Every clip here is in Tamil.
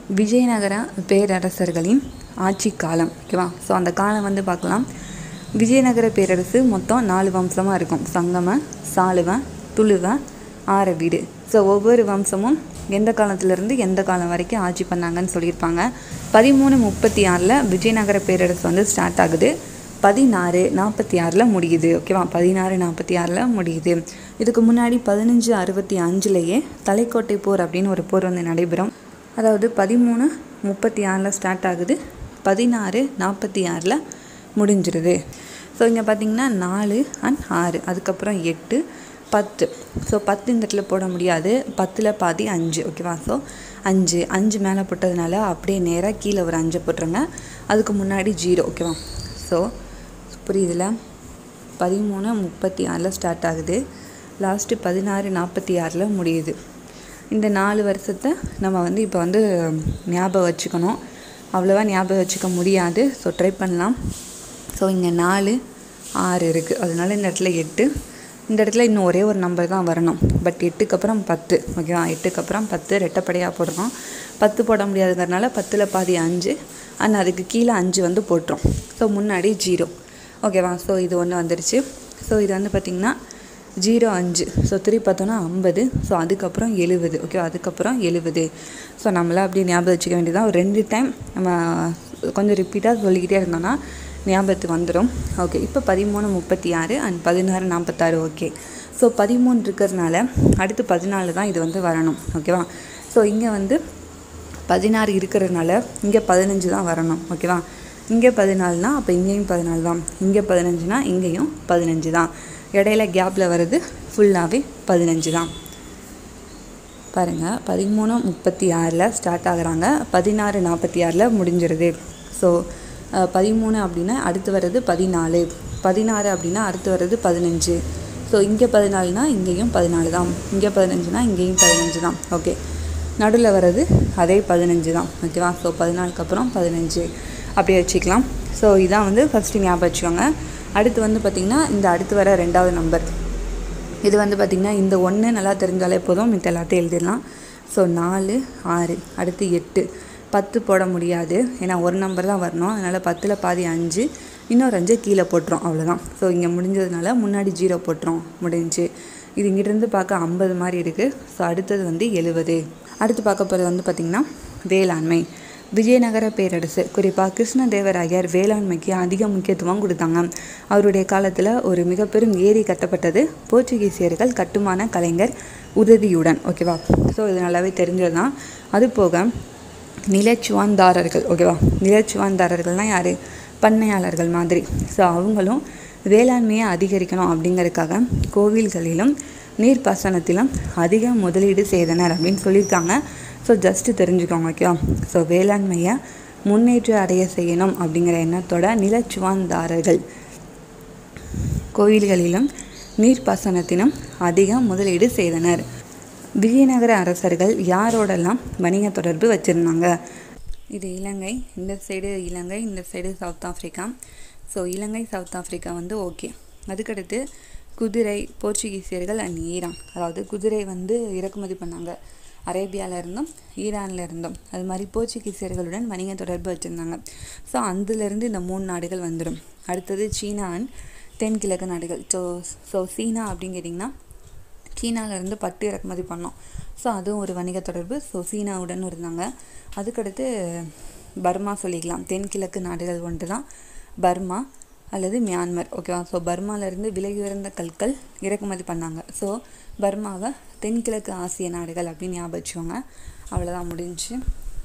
விஜயநகர பேரரசர்களின் ஆட்சி காலம் ஓகேவா ஸோ அந்த காலம் வந்து பார்க்கலாம் விஜயநகர பேரரசு மொத்தம் நாலு வம்சமாக இருக்கும் சங்கம சாளுவ துளுவ ஆரவீடு ஸோ ஒவ்வொரு வம்சமும் எந்த காலத்துலேருந்து எந்த காலம் வரைக்கும் ஆட்சி பண்ணாங்கன்னு சொல்லியிருப்பாங்க பதிமூணு முப்பத்தி ஆறில் விஜயநகர பேரரசு வந்து ஸ்டார்ட் ஆகுது பதினாறு நாற்பத்தி ஆறில் முடியுது ஓகேவா பதினாறு நாற்பத்தி ஆறில் முடியுது இதுக்கு முன்னாடி பதினஞ்சு அறுபத்தி அஞ்சுலேயே தலைக்கோட்டை போர் அப்படின்னு ஒரு போர் வந்து நடைபெறும் அதாவது பதிமூணு முப்பத்தி ஆறில் ஸ்டார்ட் ஆகுது பதினாறு நாற்பத்தி ஆறில் முடிஞ்சிருது ஸோ இங்கே பார்த்தீங்கன்னா நாலு அண்ட் ஆறு அதுக்கப்புறம் எட்டு பத்து ஸோ பத்து இந்த இடத்துல போட முடியாது பத்தில் பாதி அஞ்சு ஓகேவா ஸோ அஞ்சு அஞ்சு மேலே போட்டதுனால அப்படியே நேராக கீழே ஒரு அஞ்சை போட்டுருங்க அதுக்கு முன்னாடி ஜீரோ ஓகேவா ஸோ புரியுதுல பதிமூணு முப்பத்தி ஆறில் ஸ்டார்ட் ஆகுது லாஸ்ட்டு பதினாறு நாற்பத்தி ஆறில் முடியுது இந்த நாலு வருஷத்தை நம்ம வந்து இப்போ வந்து ஞாபகம் வச்சுக்கணும் அவ்வளோவா ஞாபகம் வச்சுக்க முடியாது ஸோ ட்ரை பண்ணலாம் ஸோ இங்கே நாலு ஆறு இருக்குது அதனால இந்த இடத்துல எட்டு இந்த இடத்துல இன்னும் ஒரே ஒரு நம்பர் தான் வரணும் பட் எட்டுக்கு அப்புறம் பத்து ஓகேவா எட்டுக்கு அப்புறம் பத்து ரெட்டைப்படையாக போடுறோம் பத்து போட முடியாதுங்கிறனால பத்தில் பாதி அஞ்சு அண்ட் அதுக்கு கீழே அஞ்சு வந்து போட்டுரும் ஸோ முன்னாடி ஜீரோ ஓகேவா ஸோ இது ஒன்று வந்துருச்சு ஸோ இது வந்து பார்த்திங்கன்னா ஜீரோ அஞ்சு ஸோ திருப்பி பார்த்தோன்னா ஐம்பது ஸோ அதுக்கப்புறம் எழுபது ஓகே அதுக்கப்புறம் எழுபது ஸோ நம்மளாம் அப்படியே ஞாபகம் வச்சுக்க வேண்டியதான் ஒரு ரெண்டு டைம் நம்ம கொஞ்சம் ரிப்பீட்டாக சொல்லிக்கிட்டே இருந்தோம்னா ஞாபகத்துக்கு வந்துடும் ஓகே இப்போ பதிமூணு முப்பத்தி ஆறு அண்ட் பதினாறு நாற்பத்தாறு ஓகே ஸோ பதிமூணு இருக்கிறதுனால அடுத்து பதினாலு தான் இது வந்து வரணும் ஓகேவா ஸோ இங்கே வந்து பதினாறு இருக்கிறதுனால இங்கே பதினஞ்சு தான் வரணும் ஓகேவா இங்கே பதினாலுனா அப்போ இங்கேயும் பதினாலு தான் இங்கே பதினஞ்சுனா இங்கேயும் பதினஞ்சு தான் இடையில கேப்பில் வர்றது ஃபுல்லாகவே பதினஞ்சு தான் பாருங்கள் பதிமூணு முப்பத்தி ஆறில் ஸ்டார்ட் ஆகுறாங்க பதினாறு நாற்பத்தி ஆறில் முடிஞ்சிருது ஸோ பதிமூணு அப்படின்னா அடுத்து வர்றது பதினாலு பதினாறு அப்படின்னா அடுத்து வர்றது பதினஞ்சு ஸோ இங்கே பதினாலுனா இங்கேயும் பதினாலு தான் இங்கே பதினஞ்சுனா இங்கேயும் பதினஞ்சு தான் ஓகே நடுவில் வர்றது அதே பதினஞ்சு தான் ஓகேவா ஸோ பதினாலுக்கு அப்புறம் பதினஞ்சு அப்படியே வச்சுக்கலாம் ஸோ இதான் வந்து ஃபஸ்ட்டு ஞாபகம் வச்சுக்கோங்க அடுத்து வந்து பார்த்திங்கன்னா இந்த அடுத்து வர ரெண்டாவது நம்பர் இது வந்து பார்த்திங்கன்னா இந்த ஒன்று நல்லா தெரிஞ்சாலே போதும் மித்த எல்லாத்தையும் எழுதிடலாம் ஸோ நாலு ஆறு அடுத்து எட்டு பத்து போட முடியாது ஏன்னா ஒரு நம்பர் தான் வரணும் அதனால் பத்தில் பாதி அஞ்சு இன்னொரு அஞ்சு கீழே போட்டுரும் அவ்வளோதான் ஸோ இங்கே முடிஞ்சதுனால முன்னாடி ஜீரோ போட்டுரும் முடிஞ்சு இது இங்கிட்டிருந்து பார்க்க ஐம்பது மாதிரி இருக்குது ஸோ அடுத்தது வந்து எழுபது அடுத்து பார்க்க போகிறது வந்து பார்த்திங்கன்னா வேளாண்மை விஜயநகர பேரரசு குறிப்பாக கிருஷ்ணதேவராயர் வேளாண்மைக்கு அதிக முக்கியத்துவம் கொடுத்தாங்க அவருடைய காலத்தில் ஒரு மிக பெரும் ஏரி கட்டப்பட்டது போர்ச்சுகீசியர்கள் கட்டுமான கலைஞர் உதவியுடன் ஓகேவா ஸோ இது நல்லாவே தெரிஞ்சது தான் அது போக நிலச்சுவான்தாரர்கள் ஓகேவா நிலச்சுவான்தாரர்கள்னால் யார் பண்ணையாளர்கள் மாதிரி ஸோ அவங்களும் வேளாண்மையை அதிகரிக்கணும் அப்படிங்கிறதுக்காக கோவில்களிலும் நீர்ப்பாசனத்திலும் அதிக முதலீடு செய்தனர் அப்படின்னு சொல்லியிருக்காங்க ஸோ ஜஸ்ட்டு தெரிஞ்சுக்கோங்க ஓகேவா ஸோ வேளாண்மையை முன்னேற்ற அடைய செய்யணும் அப்படிங்கிற எண்ணத்தோட நிலச்சுவான்தாரர்கள் கோயில்களிலும் நீர்ப்பாசனத்திலும் அதிக முதலீடு செய்தனர் விஜயநகர அரசர்கள் யாரோடெல்லாம் வணிக தொடர்பு வச்சுருந்தாங்க இது இலங்கை இந்த சைடு இலங்கை இந்த side South Africa so Ilangai South Africa வந்து ஓகே அதுக்கடுத்து குதிரை போர்ச்சுகீசியர்கள் அண்ட் ஈரான் அதாவது குதிரை வந்து இறக்குமதி பண்ணாங்க அரேபியாவில் இருந்தும் ஈரானில் இருந்தும் அது மாதிரி போர்ச்சுகீசியர்களுடன் வணிக தொடர்பு வச்சுருந்தாங்க ஸோ அதுலேருந்து இந்த மூணு நாடுகள் வந்துடும் அடுத்தது சீனா அண்ட் தென்கிழக்கு நாடுகள் ஸோ ஸோ சீனா அப்படின்னு கேட்டிங்கன்னா சீனாவிலேருந்து பட்டு இறக்குமதி பண்ணோம் ஸோ அதுவும் ஒரு வணிக தொடர்பு ஸோ சீனாவுடன் இருந்தாங்க அதுக்கடுத்து பர்மா சொல்லிக்கலாம் தென்கிழக்கு நாடுகள் ஒன்று தான் பர்மா அல்லது மியான்மர் ஓகேவா ஸோ பர்மாவிலேருந்து விலை உயர்ந்த கற்கள் இறக்குமதி பண்ணாங்க ஸோ பர்மாவை தென்கிழக்கு ஆசிய நாடுகள் அப்படின்னு ஞாபகம் வச்சுக்கோங்க அவ்வளோதான் முடிஞ்சு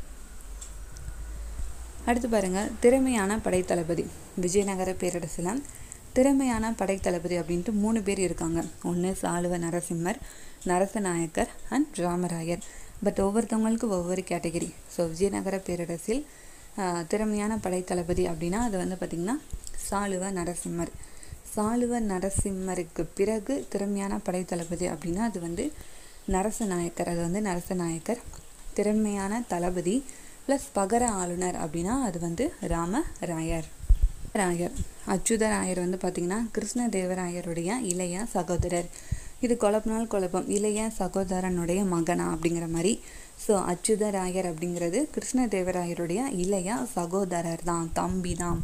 அடுத்து பாருங்கள் திறமையான படைத்தளபதி விஜயநகர பேரரசில் திறமையான படைத்தளபதி அப்படின்ட்டு மூணு பேர் இருக்காங்க ஒன்று சாளுவ நரசிம்மர் நரசநாயக்கர் அண்ட் ராமராயர் பட் ஒவ்வொருத்தவங்களுக்கு ஒவ்வொரு கேட்டகரி ஸோ விஜயநகர பேரரசில் திறமையான படைத்தளபதி அப்படின்னா அது வந்து பார்த்திங்கன்னா சாளுவ நரசிம்மர் சாளுவ நரசிம்மருக்கு பிறகு திறமையான படைத்தளபதி அப்படின்னா அது வந்து நரசநாயக்கர் அது வந்து நரசநாயக்கர் திறமையான தளபதி ப்ளஸ் பகர ஆளுநர் அப்படின்னா அது வந்து ராமராயர் ராயர் அச்சுதராயர் வந்து பார்த்திங்கன்னா கிருஷ்ணதேவராயருடைய இளைய சகோதரர் இது குழப்பினால் குழப்பம் இளைய சகோதரனுடைய மகனா அப்படிங்கிற மாதிரி ஸோ அச்சுதராயர் அப்படிங்கிறது கிருஷ்ணதேவராயருடைய இளைய சகோதரர் தான் தம்பி தான்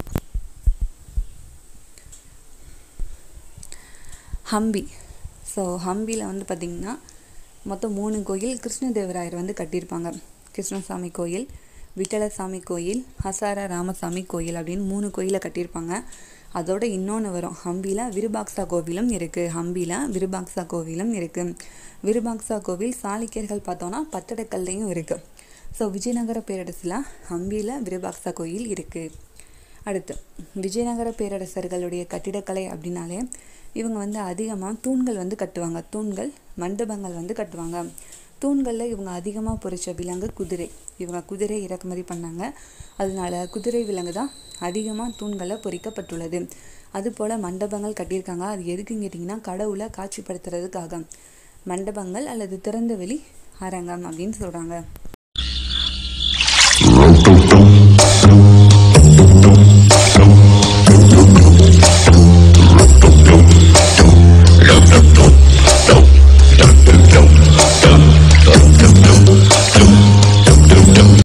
ஹம்பி ஸோ ஹம்பியில் வந்து பார்த்திங்கன்னா மொத்தம் மூணு கோயில் கிருஷ்ணதேவராயர் வந்து கட்டியிருப்பாங்க கிருஷ்ணசாமி கோயில் விட்டலசாமி கோயில் ஹசார ராமசாமி கோயில் அப்படின்னு மூணு கோயிலை கட்டியிருப்பாங்க அதோட இன்னொன்று வரும் ஹம்பியில் விருபாக்சா கோவிலும் இருக்குது ஹம்பியில் விருபாக்சா கோவிலும் இருக்குது விருபாக்சா கோவில் சாளுக்கியர்கள் பார்த்தோன்னா பத்தடக்கல்லையும் இருக்குது ஸோ விஜயநகர பேரரசில் ஹம்பியில் விருபாக்சா கோயில் இருக்குது அடுத்து விஜயநகர பேரரசர்களுடைய கட்டிடக்கலை அப்படின்னாலே இவங்க வந்து அதிகமாக தூண்கள் வந்து கட்டுவாங்க தூண்கள் மண்டபங்கள் வந்து கட்டுவாங்க தூண்களில் இவங்க அதிகமாக பொறிச்ச விலங்கு குதிரை இவங்க குதிரை இறக்குமதி பண்ணாங்க அதனால குதிரை விலங்கு தான் அதிகமாக தூண்களில் பொறிக்கப்பட்டுள்ளது அதுபோல் மண்டபங்கள் கட்டியிருக்காங்க அது எதுக்குன்னு கேட்டிங்கன்னா கடவுளை காட்சிப்படுத்துறதுக்காக மண்டபங்கள் அல்லது திறந்தவெளி அரங்கம் அப்படின்னு சொல்கிறாங்க